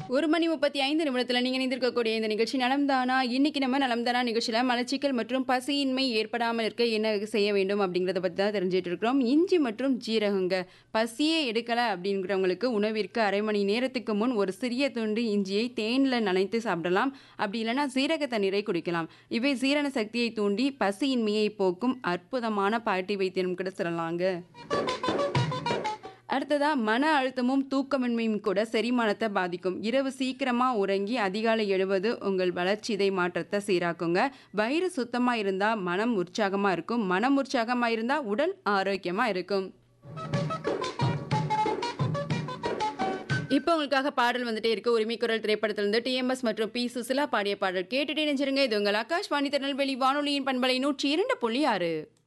ஒரு மணி முப்பத்தி ஐந்து நிமிடத்தில் நீங்கள் இணைந்திருக்கக்கூடிய இந்த நிகழ்ச்சி நலம்தானா இன்னைக்கு நம்ம நலம்தானா நிகழ்ச்சியில் மலச்சிக்கல் மற்றும் பசியின்மை ஏற்படாமல் இருக்க என்ன செய்ய வேண்டும் அப்படிங்கிறத பற்றி தான் தெரிஞ்சுட்டு இருக்கிறோம் இஞ்சி மற்றும் ஜீரகங்க பசியே எடுக்கலை அப்படிங்கிறவங்களுக்கு உணவிற்கு அரை மணி நேரத்துக்கு முன் ஒரு சிறிய துண்டு இஞ்சியை தேனில் நனைத்து சாப்பிடலாம் அப்படி இல்லைன்னா சீரக தண்ணீரை குடிக்கலாம் இவை சீரண சக்தியை தூண்டி பசியின்மையை போக்கும் அற்புதமான பாட்டி வைத்தியம் கூட சொல்லலாங்க அடுத்ததா மன அழுத்தமும் தூக்கமின்மையும் கூட செரிமானத்தை பாதிக்கும் இரவு சீக்கிரமா உறங்கி அதிகாலை எழுவது உங்கள் வளர்ச்சிதை மாற்றத்தை சீராக்குங்க வயிறு சுத்தமா இருந்தா மனம் உற்சாகமா இருக்கும் மனம் உற்சாகமா இருந்தா உடல் ஆரோக்கியமா இருக்கும் இப்போ உங்களுக்காக பாடல் வந்துட்டே இருக்கு உரிமை குரல் திரைப்படத்திலிருந்து டிஎம்எஸ் மற்றும் பி சுசிலா பாடிய பாடல் கேட்டுட்டே நினைச்சிருங்க இது உங்கள் ஆகாஷ்வாணி திருநெல்வேலி வானொலியின் பண்பலை நூற்றி இரண்டு புள்ளி ஆறு